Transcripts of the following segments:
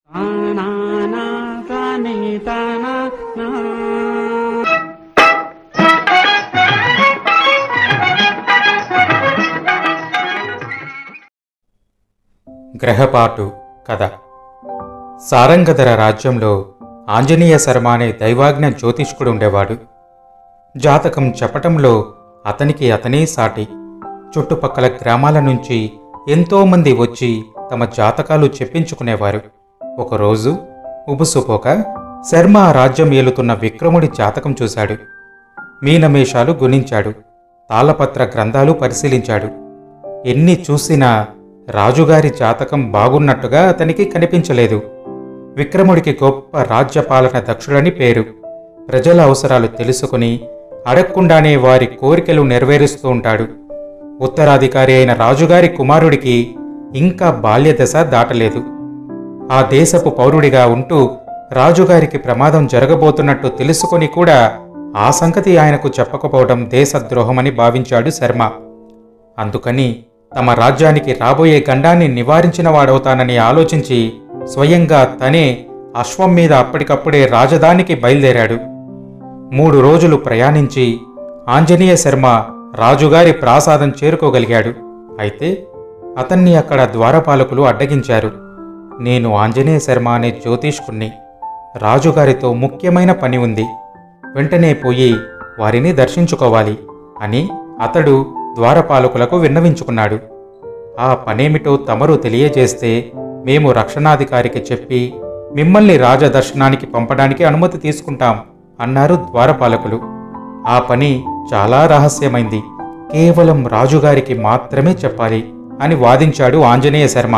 గ్రహపాటు కథ సారంగధర రాజ్యంలో ఆంజనేయ శర్మ అనే దైవాజ్ఞ జ్యోతిష్కుడు ఉండేవాడు జాతకం చెప్పటంలో అతనికి అతనే సాటి చుట్టుపక్కల గ్రామాల నుంచి ఎంతోమంది వచ్చి తమ జాతకాలు చెప్పించుకునేవారు ఒకరోజు ఉబుసుపోక శర్మ ఆ రాజ్యం ఏలుతున్న విక్రముడి జాతకం చూశాడు మీనమేషాలు గుణించాడు తాళపత్ర గ్రంథాలు పరిశీలించాడు ఎన్ని చూసినా రాజుగారి జాతకం బాగున్నట్టుగా అతనికి కనిపించలేదు విక్రముడికి గొప్ప రాజ్యపాలన దక్షుడని పేరు ప్రజల అవసరాలు తెలుసుకుని అడగకుండానే వారి కోరికలు నెరవేరుస్తూ ఉంటాడు ఉత్తరాధికారి అయిన రాజుగారి కుమారుడికి ఇంకా బాల్యదశ దాటలేదు ఆ దేశపు పౌరుడిగా ఉంటూ రాజుగారికి ప్రమాదం జరగబోతున్నట్టు తెలుసుకొని కూడా ఆ సంగతి ఆయనకు చెప్పకపోవడం దేశద్రోహమని భావించాడు శర్మ అందుకని తమ రాజ్యానికి రాబోయే గండాన్ని నివారించిన వాడవుతానని ఆలోచించి స్వయంగా తనే అశ్వం మీద అప్పటికప్పుడే రాజధానికి బయలుదేరాడు మూడు రోజులు ప్రయాణించి ఆంజనేయ శర్మ రాజుగారి ప్రాసాదం చేరుకోగలిగాడు అయితే అతన్ని అక్కడ ద్వారపాలకులు అడ్డగించారు నేను ఆంజనేయ శర్మ అనే జ్యోతిష్కుణ్ణి రాజుగారితో ముఖ్యమైన పని ఉంది వెంటనే పోయి వారిని దర్శించుకోవాలి అని అతడు ద్వారపాలకులకు విన్నవించుకున్నాడు ఆ పనేమిటో తమరు తెలియజేస్తే మేము రక్షణాధికారికి చెప్పి మిమ్మల్ని రాజదర్శనానికి పంపడానికి అనుమతి తీసుకుంటాం అన్నారు ద్వారపాలకులు ఆ పని చాలా రహస్యమైంది కేవలం రాజుగారికి మాత్రమే చెప్పాలి అని వాదించాడు ఆంజనేయ శర్మ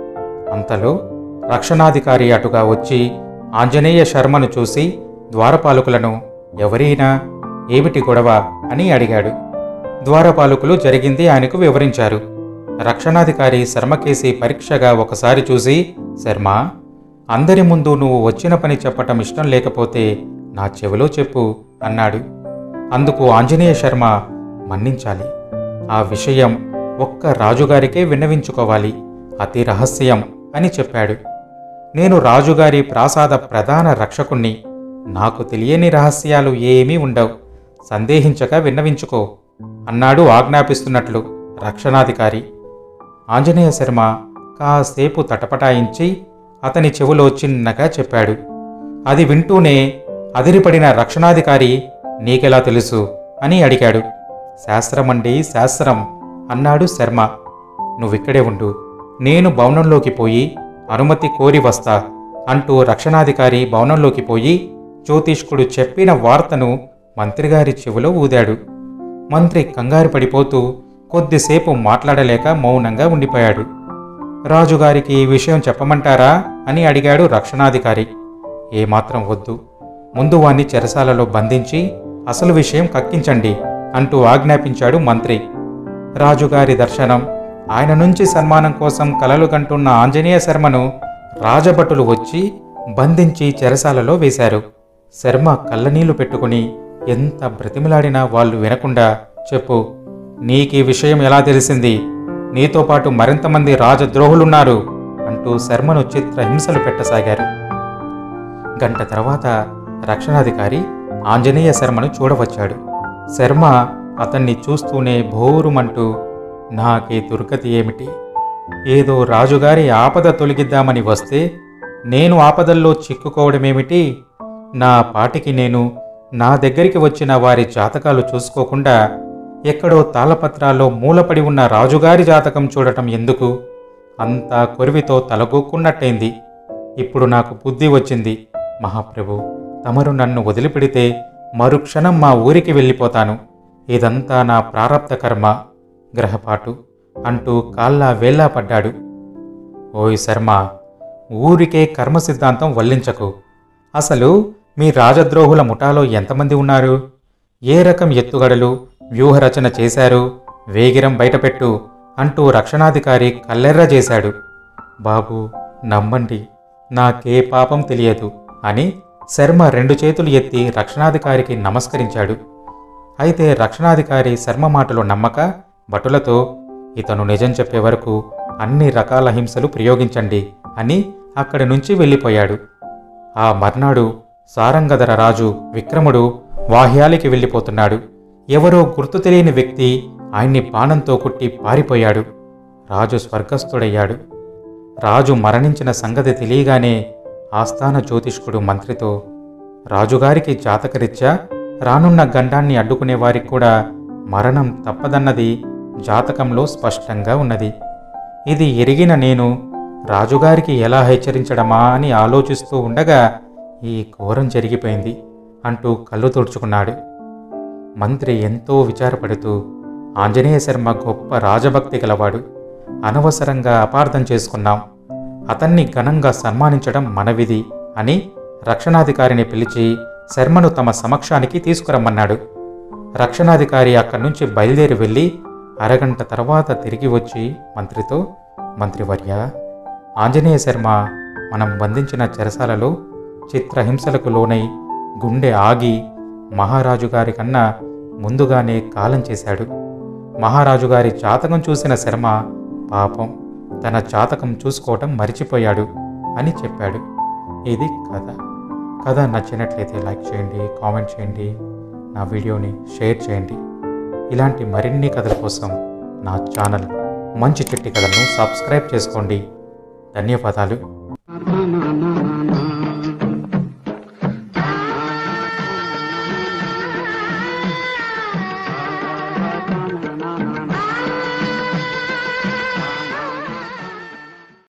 అంతలో రక్షణాధికారి అటుగా వచ్చి ఆంజనేయ శర్మను చూసి ద్వారపాలకులను ఎవరైనా ఏమిటి గొడవ అని అడిగాడు ద్వారపాలకులు జరిగింది ఆయనకు వివరించారు రక్షణాధికారి శర్మకేసి పరీక్షగా ఒకసారి చూసి శర్మ అందరి ముందు నువ్వు వచ్చిన పని చెప్పటం ఇష్టం లేకపోతే నా చెవిలో చెప్పు అన్నాడు అందుకు ఆంజనేయ శర్మ మన్నించాలి ఆ విషయం ఒక్క రాజుగారికే విన్నవించుకోవాలి అతి రహస్యం అని చెప్పాడు నేను రాజుగారి ప్రాసాద ప్రధాన రక్షకుణ్ణి నాకు తెలియని రహస్యాలు ఏమీ ఉండవు సందేహించక విన్నవించుకో అన్నాడు ఆజ్ఞాపిస్తున్నట్లు రక్షణాధికారి ఆంజనేయ శర్మ కాసేపు తటపటాయించి అతని చెవులో చిన్నగా చెప్పాడు అది వింటూనే అదిరిపడిన రక్షణాధికారి నీకెలా తెలుసు అని అడిగాడు శాస్త్రమండి శాస్త్రం అన్నాడు శర్మ నువ్విక్కడే ఉండు నేను భవనంలోకి పోయి అనుమతి కోరి వస్తా అంటూ రక్షణాధికారి భవనంలోకి పోయి జ్యోతిష్కుడు చెప్పిన వార్తను మంత్రిగారి చెవిలో ఊదాడు మంత్రి కంగారు పడిపోతూ కొద్దిసేపు మాట్లాడలేక మౌనంగా ఉండిపోయాడు రాజుగారికి ఈ విషయం చెప్పమంటారా అని అడిగాడు రక్షణాధికారి ఏమాత్రం వద్దు ముందు వాణ్ణి చెరసాలలో బంధించి అసలు విషయం కక్కించండి అంటూ ఆజ్ఞాపించాడు మంత్రి రాజుగారి దర్శనం ఆయన నుంచి సన్మానం కోసం కలలు కంటున్న ఆంజనేయ శర్మను రాజభటులు వచ్చి బంధించి చెరసాలలో వేశారు శర్మ కళ్ళనీళ్లు పెట్టుకుని ఎంత బ్రతిమిలాడినా వాళ్ళు వినకుండా చెప్పు నీకీ విషయం ఎలా తెలిసింది నీతో పాటు మరింతమంది రాజద్రోహులున్నారు అంటూ శర్మను చిత్రహింసలు పెట్టసాగారు గంట తర్వాత రక్షణాధికారి ఆంజనేయ శర్మను చూడవచ్చాడు శర్మ అతన్ని చూస్తూనే భోరుమంటూ నాకే దుర్గతి ఏమిటి ఏదో రాజుగారి ఆపద తొలగిద్దామని వస్తే నేను ఆపదల్లో చిక్కుకోవడమేమిటి నా పాటికి నేను నా దగ్గరికి వచ్చిన వారి జాతకాలు చూసుకోకుండా ఎక్కడో తాళపత్రాల్లో మూలపడి ఉన్న రాజుగారి జాతకం చూడటం ఎందుకు అంతా కొరివితో తలగొక్కున్నట్టయింది ఇప్పుడు నాకు బుద్ధి వచ్చింది మహాప్రభు తమరు నన్ను వదిలిపెడితే మరుక్షణం మా ఊరికి వెళ్ళిపోతాను ఇదంతా నా ప్రారబ్ధ కర్మ గ్రహపాటు అంటూ కాళ్ళ వేళ్ళా పడ్డాడు ఓయ్ శర్మ ఊరికే కర్మ సిద్ధాంతం వల్లించకు అసలు మీ రాజద్రోహుల ముఠాలో ఎంతమంది ఉన్నారు ఏ రకం ఎత్తుగడలు వ్యూహరచన చేశారు వేగిరం బయటపెట్టు అంటూ రక్షణాధికారి కల్లెర్ర చేశాడు బాబు నమ్మండి నాకే పాపం తెలియదు అని శర్మ రెండు చేతులు ఎత్తి రక్షణాధికారికి నమస్కరించాడు అయితే రక్షణాధికారి శర్మ మాటలు నమ్మక భటులతో ఇతను నిజం చెప్పే వరకు అన్ని రకాల హింసలు ప్రయోగించండి అని అక్కడి నుంచి వెళ్ళిపోయాడు ఆ మర్నాడు సారంగధర రాజు విక్రముడు వాహ్యాలికి వెళ్ళిపోతున్నాడు ఎవరో గుర్తు తెలియని వ్యక్తి ఆయన్ని బాణంతో కుట్టి పారిపోయాడు రాజు స్వర్గస్థుడయ్యాడు రాజు మరణించిన సంగతి తెలియగానే ఆస్థాన జ్యోతిష్కుడు మంత్రితో రాజుగారికి జాతకరీత్యా రానున్న గండాన్ని అడ్డుకునే వారికి కూడా మరణం తప్పదన్నది జాతకంలో స్పష్టంగా ఉన్నది ఇది ఎరిగిన నేను రాజుగారికి ఎలా హెచ్చరించడమా అని ఆలోచిస్తూ ఉండగా ఈ ఘోరం జరిగిపోయింది అంటూ కళ్ళు తుడుచుకున్నాడు మంత్రి ఎంతో విచారపడుతూ ఆంజనేయ శర్మ గొప్ప రాజభక్తి గలవాడు అనవసరంగా అపార్థం చేసుకున్నాం అతన్ని ఘనంగా సన్మానించడం మన విధి అని రక్షణాధికారిని పిలిచి శర్మను తమ సమక్షానికి తీసుకురమ్మన్నాడు రక్షణాధికారి అక్కడి నుంచి బయలుదేరి వెళ్ళి అరగంట తర్వాత తిరిగి వచ్చి మంత్రితో మంత్రివర్య ఆంజనేయ శర్మ మనం బంధించిన చెరసాలలో చిత్రహింసలకు లోనై గుండె ఆగి మహారాజు గారి కన్నా ముందుగానే కాలం చేశాడు మహారాజు గారి జాతకం చూసిన శర్మ పాపం తన జాతకం చూసుకోవటం మరిచిపోయాడు అని చెప్పాడు ఇది కథ కథ నచ్చినట్లయితే లైక్ చేయండి కామెంట్ చేయండి నా వీడియోని షేర్ చేయండి ఇలాంటి మరిన్ని కథల కోసం నా ఛానల్ మంచి చెట్టి కథలను సబ్స్క్రైబ్ చేసుకోండి ధన్యవాదాలు